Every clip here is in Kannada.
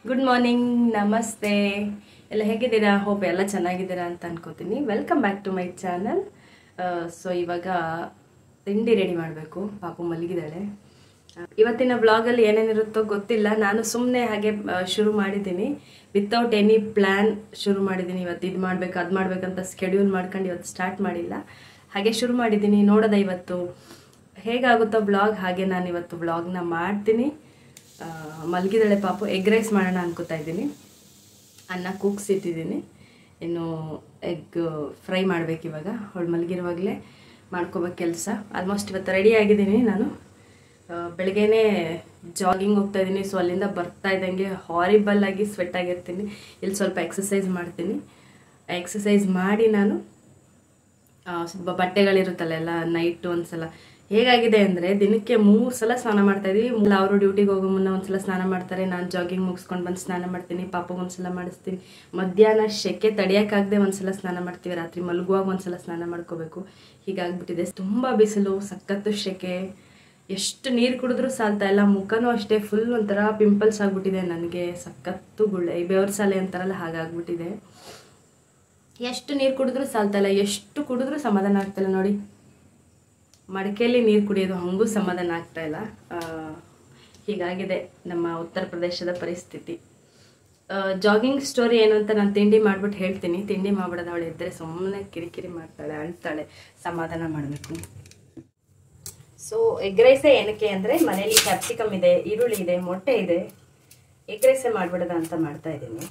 ಗುಡ್ ಮಾರ್ನಿಂಗ್ ನಮಸ್ತೆ ಎಲ್ಲ ಹೇಗಿದ್ದೀರಾ ಹೋಪ್ ಎಲ್ಲ ಚೆನ್ನಾಗಿದ್ದೀರಾ ಅಂತ ಅನ್ಕೋತೀನಿ welcome back to my channel so ಇವಾಗ ತಿಂಡಿ ರೆಡಿ ಮಾಡಬೇಕು ಪಾಪು ಮಲಗಿದ್ದಾಳೆ ಆ, ಇವತ್ತಿನ ವ್ಲಾಗಲ್ಲಿ ಏನೇನಿರುತ್ತೋ ಗೊತ್ತಿಲ್ಲ ನಾನು ಸುಮ್ಮನೆ ಹಾಗೆ ಆ, ಶುರು ಮಾಡಿದ್ದೀನಿ ವಿತೌಟ್ ಎನಿ ಪ್ಲ್ಯಾನ್ ಶುರು ಮಾಡಿದ್ದೀನಿ ಇವತ್ತು ಇದು ಮಾಡ್ಬೇಕು ಅದು ಮಾಡ್ಬೇಕಂತ ಸ್ಕೆಡ್ಯೂಲ್ ಮಾಡ್ಕೊಂಡು ಇವತ್ತು ಸ್ಟಾರ್ಟ್ ಮಾಡಿಲ್ಲ ಹಾಗೆ ಶುರು ಮಾಡಿದ್ದೀನಿ ನೋಡೋದ ಇವತ್ತು ಹೇಗಾಗುತ್ತೋ ಬ್ಲಾಗ್ ಹಾಗೆ ನಾನು ಇವತ್ತು ಬ್ಲಾಗ್ನ ಮಾಡ್ತೀನಿ ಆ, ಮಲಗಿದಾಳೆ ಪಾಪು ಎಗ್ ರೈಸ್ ಮಾಡೋಣ ಅನ್ಕೋತಾ ಇದ್ದೀನಿ ಅನ್ನ ಕೂಗ್ಸಿಟ್ಟಿದ್ದೀನಿ ಇನ್ನು ಎಗ್ ಫ್ರೈ ಮಾಡ್ಬೇಕು ಇವಾಗ ಅವಳು ಮಲಗಿರುವಾಗಲೇ ಮಾಡ್ಕೋಬೇಕು ಕೆಲಸ ಆಲ್ಮೋಸ್ಟ್ ಇವತ್ತು ರೆಡಿ ಆಗಿದ್ದೀನಿ ನಾನು ಆ, ಬೆಳಗ್ಗೆನೇ ಜಾಗಿಂಗ್ ಹೋಗ್ತಾ ಇದ್ದೀನಿ ಸೊ ಅಲ್ಲಿಂದ ಬರ್ತಾ ಇದ್ದಂಗೆ ಹಾರಿಬಲ್ ಆಗಿ ಸ್ವೆಟ್ ಆಗಿರ್ತೀನಿ ಇಲ್ಲಿ ಸ್ವಲ್ಪ ಎಕ್ಸಸೈಸ್ ಮಾಡ್ತೀನಿ ಎಕ್ಸಸೈಸ್ ಮಾಡಿ ನಾನು ಆ, ಸ್ವಲ್ಪ ಬಟ್ಟೆಗಳಿರುತ್ತಲ್ಲ ಎಲ್ಲ ನೈಟ್ ಒಂದ್ಸಲ ಹೇಗಾಗಿದೆ ಅಂದರೆ ದಿನಕ್ಕೆ ಮೂರು ಸಲ ಸ್ನಾನ ಮಾಡ್ತಾ ಇದೀವಿ ಅವರು ಡ್ಯೂಟಿಗೆ ಹೋಗೋ ಮುನ್ನ ಒಂದ್ಸಲ ಸ್ನಾನ ಮಾಡ್ತಾರೆ ನಾನು ಜಾಗಿಂಗ್ ಮುಗಿಸ್ಕೊಂಡು ಬಂದು ಸ್ನಾನ ಮಾಡ್ತೀನಿ ಪಾಪಗೆ ಒಂದ್ಸಲ ಮಾಡಿಸ್ತೀನಿ ಮಧ್ಯಾಹ್ನ ಶೆಕೆ ತಡಿಯೋಕ್ಕಾಗದೆ ಒಂದ್ಸಲ ಸ್ನಾನ ಮಾಡ್ತೀವಿ ರಾತ್ರಿ ಮಲಗುವಾಗ ಒಂದ್ಸಲ ಸ್ನಾನ ಮಾಡ್ಕೋಬೇಕು ಹೀಗಾಗ್ಬಿಟ್ಟಿದೆ ತುಂಬ ಬಿಸಿಲು ಸಖತ್ತು ಶೆಕೆ ಎಷ್ಟು ನೀರು ಕುಡಿದ್ರೂ ಸಾಲ್ತಾ ಇಲ್ಲ ಮುಖನೂ ಅಷ್ಟೇ ಫುಲ್ ಒಂಥರ ಪಿಂಪಲ್ಸ್ ಆಗ್ಬಿಟ್ಟಿದೆ ನನಗೆ ಸಖತ್ತು ಗುಳ್ಳೆ ಈ ಬೆವ್ರ ಸಾಲೆ ಅಂತಾರಲ್ಲ ಹಾಗಾಗ್ಬಿಟ್ಟಿದೆ ಎಷ್ಟು ನೀರು ಕುಡಿದ್ರೂ ಸಾಲ್ತಾ ಇಲ್ಲ ಎಷ್ಟು ಕುಡಿದ್ರೂ ಸಮಾಧಾನ ಆಗ್ತಾಯಿಲ್ಲ ನೋಡಿ ಮಡಿಕೆಯಲ್ಲಿ ನೀರು ಕುಡಿಯೋದು ಹಂಗೂ ಸಮಾಧಾನ ಆಗ್ತಾ ಇಲ್ಲ ಆ, ಹೀಗಾಗಿದೆ ನಮ್ಮ ಉತ್ತರ ಪ್ರದೇಶದ ಪರಿಸ್ಥಿತಿ ಜಾಗಿಂಗ್ ಸ್ಟೋರಿ ಏನು ಅಂತ ನಾನು ತಿಂಡಿ ಮಾಡ್ಬಿಟ್ಟು ಹೇಳ್ತೀನಿ ತಿಂಡಿ ಮಾಡ್ಬಿಡೋದು ಅವಳು ಇದ್ದರೆ ಸುಮ್ಮನೆ ಕಿರಿಕಿರಿ ಮಾಡ್ತಾಳೆ ಅಳ್ತಾಳೆ ಸಮಾಧಾನ ಮಾಡಬೇಕು ಸೊ ಎಗ್ ರೈಸೇ ಏನಕ್ಕೆ ಅಂದರೆ ಮನೇಲಿ ಕ್ಯಾಪ್ಸಿಕಮ್ ಇದೆ ಈರುಳ್ಳಿ ಇದೆ ಮೊಟ್ಟೆ ಇದೆ ಎಗ್ ರೈಸೇ ಮಾಡ್ಬಿಡೋದ ಅಂತ ಮಾಡ್ತಾ ಇದ್ದೀನಿ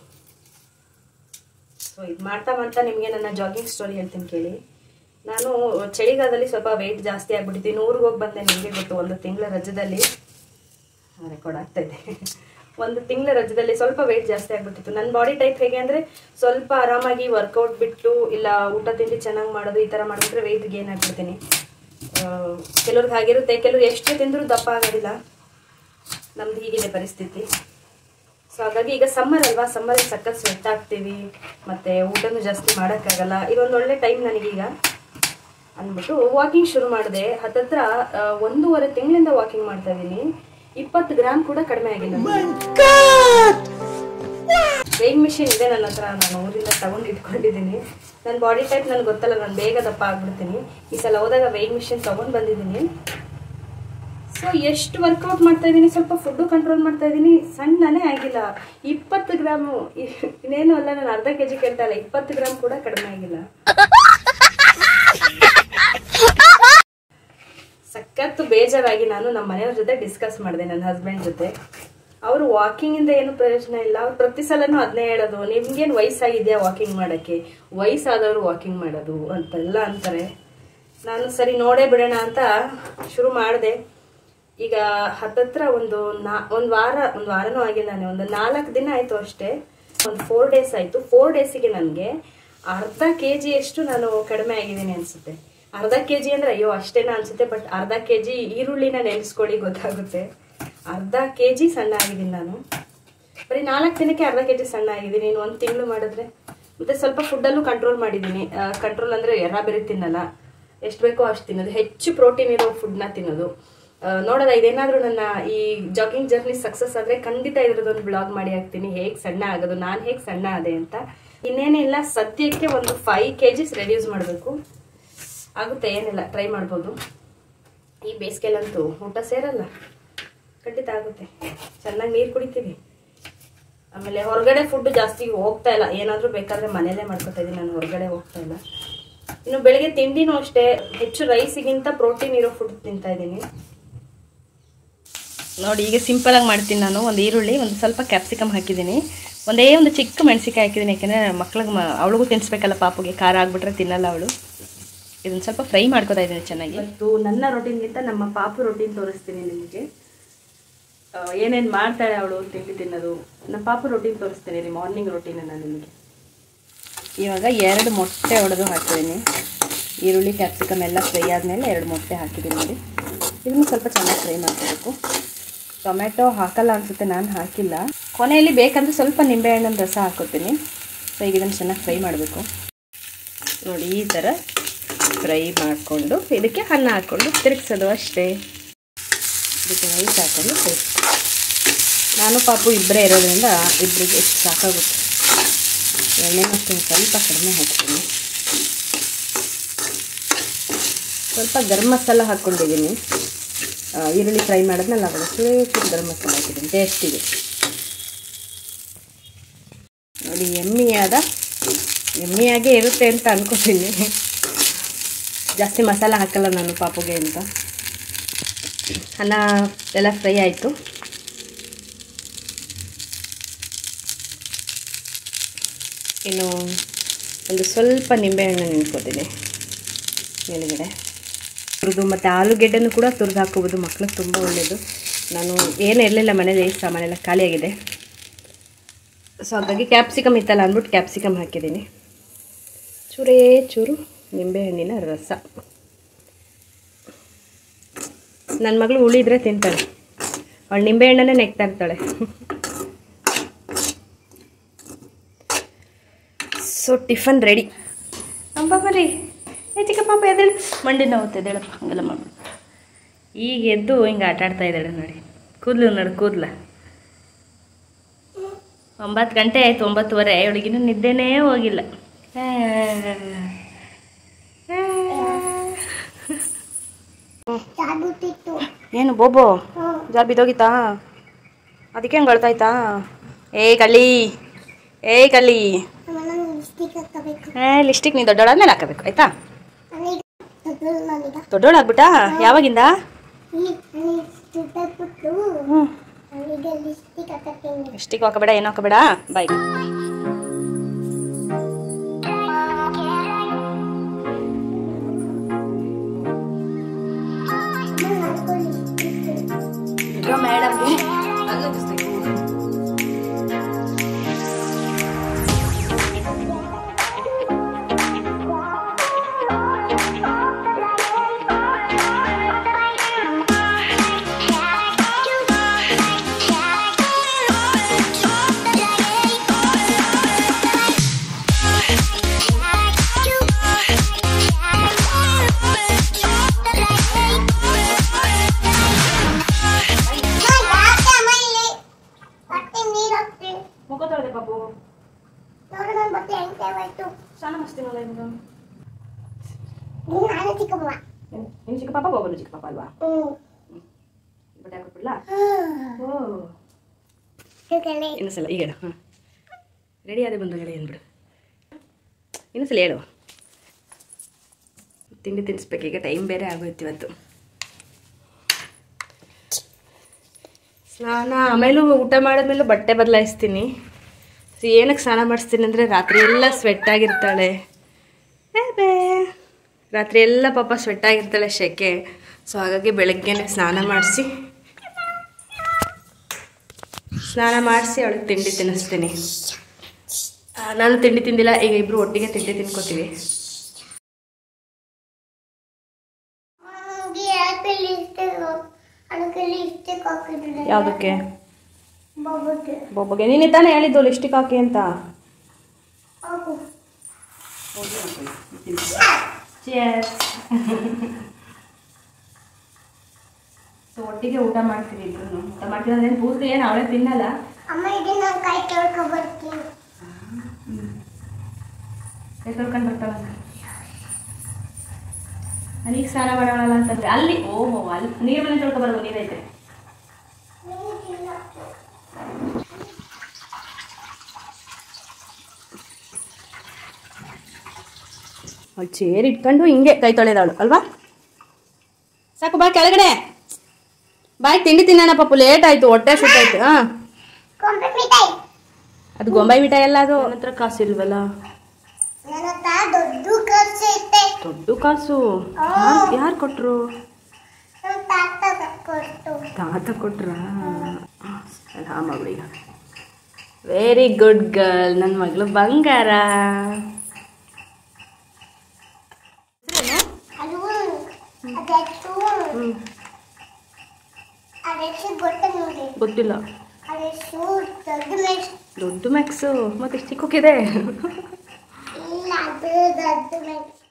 ಸೊ ಇದು ಮಾಡ್ತಾ ಮಾಡ್ತಾ ನಿಮಗೆ ನನ್ನ ಜಾಗಿಂಗ್ ಸ್ಟೋರಿ ಹೇಳ್ತೀನಿ ಕೇಳಿ ನಾನು ಚಳಿಗಾಲದಲ್ಲಿ ಸ್ವಲ್ಪ ವೆಯ್ಟ್ ಜಾಸ್ತಿ ಆಗ್ಬಿಟ್ಟಿದ್ದೀನಿ ಊರಿಗೆ ಹೋಗಿ ಬಂದೆ ನಿಮಗೆ ಗೊತ್ತು ಒಂದು ತಿಂಗಳ ರಜದಲ್ಲಿ ರೆಕಾರ್ಡ್ ಆಗ್ತಾ ಇದೆ ಒಂದು ತಿಂಗಳ ರಜದಲ್ಲಿ ಸ್ವಲ್ಪ ವೆಯ್ಟ್ ಜಾಸ್ತಿ ಆಗ್ಬಿಟ್ಟಿತ್ತು ನನ್ನ ಬಾಡಿ ಟೈಪ್ ಹೇಗೆ ಅಂದರೆ ಸ್ವಲ್ಪ ಆರಾಮಾಗಿ ವರ್ಕೌಟ್ ಬಿಟ್ಟು ಇಲ್ಲ ಊಟ ತಿಂಡಿ ಚೆನ್ನಾಗಿ ಮಾಡೋದು ಈ ಥರ ಮಾಡಿದ್ರೆ ವೆಯ್ಟ್ ಗೇನ್ ಆಗ್ಬಿಡ್ತೀನಿ ಕೆಲವ್ರಿಗೆ ಹಾಗಿರುತ್ತೆ ಕೆಲವ್ರು ಎಷ್ಟು ತಿಂದರೂ ದಪ್ಪ ಆಗೋದಿಲ್ಲ ನಮ್ದು ಹೀಗಿದೆ ಪರಿಸ್ಥಿತಿ ಸೊ ಹಾಗಾಗಿ ಈಗ ಸಮ್ಮರ್ ಅಲ್ವಾ ಸಮ್ಮರಲ್ಲಿ ಸಖತ್ ಸ್ವೆಟ್ ಆಗ್ತೀವಿ ಮತ್ತೆ ಊಟನೂ ಜಾಸ್ತಿ ಮಾಡೋಕ್ಕಾಗಲ್ಲ ಇದೊಂದು ಒಳ್ಳೆ ಟೈಮ್ ನನಗೀಗ ಅಂದ್ಬಿಟ್ಟು ವಾಕಿಂಗ್ ಶುರು ಮಾಡಿದೆ ಹತ್ತತ್ರ ಆ, ಒಂದೂವರೆ ತಿಂಗಳಿಂದ ವಾಕಿಂಗ್ ಮಾಡ್ತಾ ಇದ್ದೀನಿ ಇಪ್ಪತ್ತು ಗ್ರಾಮ್ ಕೂಡ ಕಡಿಮೆ ಆಗಿಲ್ಲ ವೇಯಿಂಗ್ ಮಿಷಿನ್ ಇದೆ ನನ್ನ ಹತ್ರ ನಾನು ಊರಿಂದ ತಗೊಂಡು ಇಟ್ಕೊಂಡಿದ್ದೀನಿ ನನ್ನ ಬಾಡಿ ಟೈಪ್ ನನಗೆ ಗೊತ್ತಲ್ಲ ನಾನು ಬೇಗ ದಪ್ಪ ಆಗ್ಬಿಡ್ತೀನಿ ಈ ಸಲ ಹೋದಾಗ ವೇಯಿಂಗ್ ಮಿಷಿನ್ ತಗೊಂಡು ಬಂದಿದ್ದೀನಿ ಸೊ ಎಷ್ಟು ವರ್ಕೌಟ್ ಮಾಡ್ತಾ ಇದ್ದೀನಿ ಸ್ವಲ್ಪ ಫುಡ್ಡು ಕಂಟ್ರೋಲ್ ಮಾಡ್ತಾ ಇದ್ದೀನಿ ಸಣ್ಣನೇ ಆಗಿಲ್ಲ ಇಪ್ಪತ್ತು ಗ್ರಾಮು ಇನ್ನೇನು ಅಲ್ಲ ನಾನು ಅರ್ಧ ಕೆ ಜಿ ಕೇಳ್ತಾ ಇಲ್ಲ ಇಪ್ಪತ್ತು ಗ್ರಾಮ್ ಕೂಡ ಕಡಿಮೆ ಆಗಿಲ್ಲ ಸಖತ್ತು ಬೇಜಾರಾಗಿ ನಾನು ನಮ್ಮ ಮನೆಯವ್ರ ಜೊತೆ ಡಿಸ್ಕಸ್ ಮಾಡಿದೆ ನನ್ನ ಹಸ್ಬೆಂಡ್ ಜೊತೆ ಅವರು ವಾಕಿಂಗಿಂದ ಏನು ಪ್ರಯೋಜನ ಇಲ್ಲ ಅವ್ರು ಪ್ರತಿ ಸಲನೂ ಅದನ್ನೇ ಹೇಳೋದು ನಿಮ್ಗೇನು ವಯಸ್ಸಾಗಿದೆಯಾ ವಾಕಿಂಗ್ ಮಾಡೋಕ್ಕೆ ವಯಸ್ಸಾದವರು ವಾಕಿಂಗ್ ಮಾಡೋದು ಅಂತೆಲ್ಲ ಅಂತಾರೆ ನಾನು ಸರಿ ನೋಡೇ ಬಿಡೋಣ ಅಂತ ಶುರು ಮಾಡಿದೆ ಈಗ ಹತ್ತತ್ರ ಒಂದು ನಾ ಒಂದು ವಾರ ಒಂದು ವಾರನೂ ಆಗಿಲ್ಲ ನಾನು ಒಂದು ನಾಲ್ಕು ದಿನ ಆಯಿತು ಅಷ್ಟೇ ಒಂದು ಫೋರ್ ಡೇಸ್ ಆಯಿತು ಫೋರ್ ಡೇಸಿಗೆ ನನಗೆ ಅರ್ಧ ಕೆ ಜಿಯಷ್ಟು ನಾನು ಕಡಿಮೆ ಆಗಿದ್ದೀನಿ ಅನಿಸುತ್ತೆ ಅರ್ಧ ಕೆ ಜಿ ಅಂದರೆ ಅಯ್ಯೋ ಅಷ್ಟೇನ ಅನಿಸುತ್ತೆ ಬಟ್ ಅರ್ಧ ಕೆ ಜಿ ಈರುಳ್ಳಿನ ನೆನೆಸ್ಕೊಳ್ಳಿ ಗೊತ್ತಾಗುತ್ತೆ ಅರ್ಧ ಕೆ ಜಿ ಸಣ್ಣ ಆಗಿದ್ದೀನಿ ನಾನು ಬರೀ ನಾಲ್ಕು ದಿನಕ್ಕೆ ಅರ್ಧ ಕೆ ಜಿ ಸಣ್ಣ ಆಗಿದ್ದೀನಿ ಇನ್ನು ಒಂದು ತಿಂಗಳು ಮಾಡಿದ್ರೆ ಮತ್ತೆ ಸ್ವಲ್ಪ ಫುಡ್ಡಲ್ಲೂ ಕಂಟ್ರೋಲ್ ಮಾಡಿದ್ದೀನಿ ಕಂಟ್ರೋಲ್ ಅಂದರೆ ಎರ ಬೇರೆ ತಿನ್ನಲ್ಲ ಎಷ್ಟು ಬೇಕೋ ಅಷ್ಟು ತಿನ್ನೋದು ಹೆಚ್ಚು ಪ್ರೋಟೀನ್ ಇರೋ ಫುಡ್ನ ತಿನ್ನೋದು ಆ, ನೋಡೋದ ಇದೇನಾದ್ರೂ ನನ್ನ ಈ ಜಾಗಿಂಗ್ ಜರ್ನಿ ಸಕ್ಸಸ್ ಆದ್ರೆ ಖಂಡಿತ ಇದ್ರದ್ದೊಂದು ಬ್ಲಾಗ್ ಮಾಡಿ ಹಾಕ್ತೀನಿ ಹೇಗೆ ಸಣ್ಣ ಆಗೋದು ನಾನು ಹೇಗೆ ಸಣ್ಣ ಆದೆ ಅಂತ ಇನ್ನೇನಿಲ್ಲ ಸದ್ಯಕ್ಕೆ ಒಂದು ಫೈವ್ ಕೆ ಜಿಸ್ ರೆಡ್ಯೂಸ್ ಮಾಡಬೇಕು ಆಗುತ್ತೆ ಏನಿಲ್ಲ ಟ್ರೈ ಮಾಡ್ಬೋದು ಈ ಬೇಸಿಗೆಲಂತೂ ಊಟ ಸೇರಲ್ಲ ಖಂಡಿತ ಆಗುತ್ತೆ ಚೆನ್ನಾಗಿ ನೀರು ಕುಡಿತೀವಿ ಆಮೇಲೆ ಹೊರಗಡೆ ಫುಡ್ ಜಾಸ್ತಿ ಹೋಗ್ತಾ ಇಲ್ಲ ಏನಾದರೂ ಬೇಕಾದ್ರೆ ಮನೇಲೇ ಮಾಡ್ಕೊತಾ ಇದ್ದೀನಿ ನಾನು ಹೊರಗಡೆ ಹೋಗ್ತಾ ಇಲ್ಲ ಇನ್ನು ಬೆಳಿಗ್ಗೆ ತಿಂಡಿನೂ ಅಷ್ಟೇ ಹೆಚ್ಚು ರೈಸಿಗಿಂತ ಪ್ರೋಟೀನ್ ಇರೋ ಫುಡ್ ತಿಂತಾ ಇದ್ದೀನಿ ನೋಡಿ ಈಗ ಸಿಂಪಲ್ ಆಗಿ ಮಾಡ್ತೀನಿ ನಾನು ಒಂದು ಈರುಳ್ಳಿ ಒಂದು ಸ್ವಲ್ಪ ಕ್ಯಾಪ್ಸಿಕಮ್ ಹಾಕಿದ್ದೀನಿ ಒಂದೇ ಒಂದು ಚಿಕ್ಕ ಮೆಣಸಿಕಾಯಿ ಹಾಕಿದ್ದೀನಿ ಯಾಕೆಂದರೆ ಮಕ್ಳಿಗೆ ಮ ಅವಳಿಗೂ ತಿನ್ನಿಸ್ಬೇಕಲ್ಲ ಪಾಪುಗೆ ಖಾರ ಆಗ್ಬಿಟ್ರೆ ತಿನ್ನಲ್ಲ ಅವಳು ಇದನ್ನು ಸ್ವಲ್ಪ ಫ್ರೈ ಮಾಡ್ಕೊತಾ ಇದ್ದೀನಿ ಚೆನ್ನಾಗಿ ಇವತ್ತು ನನ್ನ ರೊಟೀನ್ಗಿಂತ ನಮ್ಮ ಪಾಪು ರೊಟೀನ್ ತೋರಿಸ್ತೀನಿ ನಿಮಗೆ ಏನೇನು ಮಾಡ್ತಾಳೆ ಅವಳು ತಿಂಡಿ ತಿನ್ನೋದು ನಮ್ಮ ಪಾಪು ರೊಟೀನ್ ತೋರಿಸ್ತೀನಿ ರೀ ಮಾರ್ನಿಂಗ್ ರೊಟೀನ್ ನಾನು ನಿಮಗೆ ಇವಾಗ ಎರಡು ಮೊಟ್ಟೆ ಹೊಡೆದು ಹಾಕಿದ್ದೀನಿ ಈರುಳ್ಳಿ ಕ್ಯಾಪ್ಸಿಕಮ್ ಎಲ್ಲ ಫ್ರೈ ಆದಮೇಲೆ ಎರಡು ಮೊಟ್ಟೆ ಹಾಕಿದ್ದೀನಿ ನೋಡಿ ಇದನ್ನು ಸ್ವಲ್ಪ ಚೆನ್ನಾಗಿ ಫ್ರೈ ಮಾಡ್ಕೋಬೇಕು ಟೊಮೆಟೊ ಹಾಕಲ್ಲ ಅನಿಸುತ್ತೆ ನಾನು ಹಾಕಿಲ್ಲ ಕೊನೆಯಲ್ಲಿ ಬೇಕಂದ್ರೆ ಸ್ವಲ್ಪ ನಿಂಬೆಹಣ್ಣಿನ ರಸ ಹಾಕೋತೀನಿ ಸೊ ಈಗ ಇದನ್ನು ಚೆನ್ನಾಗಿ ಫ್ರೈ ಮಾಡಬೇಕು ನೋಡಿ ಈ ಥರ ಫ್ರೈ ಮಾಡಿಕೊಂಡು ಇದಕ್ಕೆ ಅನ್ನ ಹಾಕ್ಕೊಂಡು ತಿರುಗಿಸೋದು ಅಷ್ಟೇ ಇದಕ್ಕೆ ರೈಸ್ ಹಾಕೊಂಡು ಫ್ರೈ ನಾನು ಪಾಪು ಇಬ್ಬರೇ ಇರೋದ್ರಿಂದ ಇಬ್ಬರಿಗೆ ಎಷ್ಟು ಸಾಕಾಗುತ್ತೆ ಎಣ್ಣೆ ಅಷ್ಟು ಸ್ವಲ್ಪ ಕಡಿಮೆ ಹಾಕ್ತೀನಿ ಸ್ವಲ್ಪ ಗರಂ ಮಸಾಲ ಹಾಕ್ಕೊಂಡಿದ್ದೀನಿ ಆ, ಈರುಳ್ಳಿ ಫ್ರೈ ಮಾಡಿದ್ಮೇಲೆ ಅವಾಗ ಸ್ವಲ್ಪ ಗರಂ ಮಸಾಲ ಹಾಕಿದ್ದೀನಿ ಟೇಸ್ಟಿಗೆ ನೋಡಿ ಎಮ್ಮಿಯಾದ ಎಮ್ಮಿಯಾಗೇ ಇರುತ್ತೆ ಅಂತ ಅನ್ಕೋತೀನಿ ಜಾಸ್ತಿ ಮಸಾಲ ಹಾಕಲ್ಲ ನಾನು ಪಾಪುಗೆ ಅಂತ ಅನ್ನ ಎಲ್ಲ ಫ್ರೈ ಆಯಿತು ಇನ್ನು ಒಂದು ಸ್ವಲ್ಪ ನಿಂಬೆಹಣ್ಣು ನೆನ್ಕೋತೀನಿ ಮೇಲುಗಡೆ ತುರಿದು ಮತ್ತು ಆಲೂಗೆಡ್ಡೆನೂ ಕೂಡ ತುರಿದು ಹಾಕೋಬೋದು ಮಕ್ಳಿಗೆ ತುಂಬ ಒಳ್ಳೆಯದು ನಾನು ಏನೂ ಇರಲಿಲ್ಲ ಮನೇಲಿ ಸಾಮಾನೆಲ್ಲ ಖಾಲಿಯಾಗಿದೆ ಸೊ ಹಾಗಾಗಿ ಕ್ಯಾಪ್ಸಿಕಮ್ ಇತ್ತಲ್ಲ ಅಂದ್ಬಿಟ್ಟು ಕ್ಯಾಪ್ಸಿಕಮ್ ಹಾಕಿದ್ದೀನಿ ಚೂರೇ ಚೂರು ನಿಂಬೆಹಣ್ಣಿನ ರಸ ನನ್ನ ಮಗಳು ಉಳಿದ್ರೆ ತಿಂತಾಳೆ ಅವಳು ನಿಂಬೆಹಣ್ಣನ್ನೇ ನೆಕ್ತಾ ಇರ್ತಾಳೆ ಸೊ ಟಿಫನ್ ರೆಡಿ ನಮ್ಮ ರೀ ಏ ಚಿಕ್ಕ ಪಾಪ ಎದ್ದೇಳು ಮಂಡಿ ನೋವುತ್ತೆ ಎದ್ದೇಳಪ್ಪ ಹಂಗೆಲ್ಲ ಮಾಡ್ಬಿಡು ಈಗ ಎದ್ದು ಹಿಂಗೆ ಆಟ ಆಡ್ತಾ ಇದ್ದಾಳೆ ನೋಡಿ ಕೂದಲು ನೋಡಿ ಕೂದಲ ಒಂಬತ್ತು ಗಂಟೆ ಆಯ್ತು ಒಂಬತ್ತುವರೆ ಇವಳಿಗಿನ್ನೂ ನಿದ್ದೆನೇ ಹೋಗಿಲ್ಲ ಆ. ಆ. ಏನು ಬೋಬೋ ಜಾರ್ ಬಿದ್ದೋಗಿತ್ತಾ ಅದಕ್ಕೆ ಹಂಗೆ ಅಳ್ತಾಯ್ತಾ ಏಯ್ ಕಳ್ಳಿ ಏಯ್ ಕಳ್ಳಿ ಏ ಲಿಸ್ಟಿಕ್ ನೀ ದೊಡ್ಡೋಳಾದ್ಮೇಲೆ ಹಾಕಬೇಕು ಆಯ್ತಾ ದೊಡ್ಡೋಳಾಗ್ಬಿಟ್ಟಾ ಯಾವಾಗಿಂದ ಹ್ಞೂ ಲಿಸ್ಟಿಕ್ ಹಾಕಬೇಡ ಏನು ಹಾಕಬೇಡ ಬಾಯ್ ಮೇಡಮ್ಗೆ ಮುಖ ತೊಳೆದೆ ಪಾಪು ಸ್ನಾನ ಮಾಡಿಸ್ತೀನಲ್ಲ ಇನ್ನು ನಿನ್ನ ಚಿಕ್ಕ ಪಾಪ ಬೋಬನು ಚಿಕ್ಕ ಪಾಪ ಅಲ್ವಾ ಬಟ್ಟೆ ಹಾಕ್ಬಿಡ್ಲಾ ಓ ಇನ್ನೊಂದ್ಸಲ ಈಗ ಹೇಳು ಹಾಂ ರೆಡಿ ಆದ ಬಂದು ಹೇಳಿ ಅಂದ್ಬಿಡು ಇನ್ನೊಂದ್ಸಲ ಹೇಳು ತಿಂಡಿ ತಿನ್ನಿಸ್ಬೇಕು ಈಗ ಟೈಮ್ ಬೇರೆ ಆಗೋಯ್ತು ಇವತ್ತು ಸ್ನಾನ ಆಮೇಲೂ ಊಟ ಮಾಡಿದ್ಮೇಲೂ ಬಟ್ಟೆ ಬದಲಾಯಿಸ್ತೀನಿ ಸೊ ಏನಕ್ಕೆ ಸ್ನಾನ ಮಾಡಿಸ್ತೀನಿ ಅಂದರೆ ರಾತ್ರಿ ಎಲ್ಲ ಸ್ವೆಟ್ ಆಗಿರ್ತಾಳೆ ಏ ಬೇ ರಾತ್ರಿ ಎಲ್ಲ ಪಾಪ ಸ್ವೆಟ್ ಆಗಿರ್ತಾಳೆ ಶೆಕೆ ಸೊ ಹಾಗಾಗಿ ಬೆಳಗ್ಗೆನೆ ಸ್ನಾನ ಮಾಡಿಸಿ ಸ್ನಾನ ಮಾಡಿಸಿ ಅವಳಿಗೆ ತಿಂಡಿ ತಿನ್ನಿಸ್ತೀನಿ ಆ, ನಾನು ತಿಂಡಿ ತಿಂದಿಲ್ಲ ಈಗ ಇಬ್ರು ಒಟ್ಟಿಗೆ ತಿಂಡಿ ತಿನ್ಕೋತೀವಿ ಯಾವುದಕ್ಕೆ ಬೊಬ್ಬಗೆ ನೀನೇ ತಾನೇ ಹೇಳಿದ್ದು ಲಿಸ್ಟಿಕ್ ಹಾಕಿ ಅಂತ ಸೊ ಒಟ್ಟಿಗೆ ಊಟ ಮಾಡ್ತೀವಿ ಇಬ್ರು ಊಟ ಮಾಡ್ತೀವಿ ಅಂದ್ರೆ ಪೂರ್ತಿ ಏನು ಅವಳೇ ತಿನ್ನಲ್ಲ ಅಮ್ಮ ಇದನ್ನ ಕೈ ತೊಳ್ಕೊ ಬರ್ತೀನಿ ಕೈ ತೊಳ್ಕೊಂಡು ಬರ್ತಾಳ ನನಗೆ ಸ್ನಾನ ಮಾಡೋಣ ಅಂತಂದ್ರೆ ಅಲ್ಲಿ ಓಹೋ ಅಲ್ಲಿ ನೀರು ಮನೆ ತೊಳ್ಕೊ ಬರೋದು ನೀರೈತೆ ಅವಳು ಚೇರ್ ಇಟ್ಕೊಂಡು ಹಿಂಗೆ ಕೈ ತೊಳೆದವಳು ಅಲ್ವಾ ಸಾಕು ಬಾ ಕೆಳಗಡೆ ಬಾಯ್ ತಿಂಡಿ ತಿನ್ನೋಣ ಪಾಪು ಲೇಟ್ ಆಯ್ತು ಹೊಟ್ಟೆ ಸುತ್ತಾಯ್ತು ಹಾ ಕೊಂಬೆ ಮಿಠಾಯಿ ಅದು ಗೊಂಬೈ ಮಿಠಾಯಿ ಎಲ್ಲ ಅದು ನನ್ನ ಹತ್ರ ಕಾಸು ಇಲ್ವಲ್ಲ ನನ್ನ ಹತ್ರ ದೊಡ್ಡ ಖರ್ಚು ಐತೆ ದೊಡ್ಡ ಕಾಸು ಯಾರು ಕೊಟ್ರು ನಮ್ಮ ತಾತ ಕೊಟ್ಟು ತಾತ ಕೊಟ್ರ ಹಾ ಮಗಳೀಗ ವೆರಿ ಗುಡ್ ಗರ್ಲ್ ನನ್ನ ಮಗಳು ಬಂಗಾರ ಅದು ಅದೆಷ್ಟು ಅದೆಷ್ಟು ಗೊತ್ತ ನೋಡಿ ಗೊತ್ತಿಲ್ಲ ಅದೆಷ್ಟು ದೊಡ್ಡ ಮೆಣಸು ದೊಡ್ಡ ಮ್ಯಾಕ್ಸು ಮತ್ತೆ ಎಷ್ಟು ಚಿಕ್ಕೋಕಿದೆ ಇಲ್ಲ ಅದು ದೊಡ್ಡ ಮೆಣಸು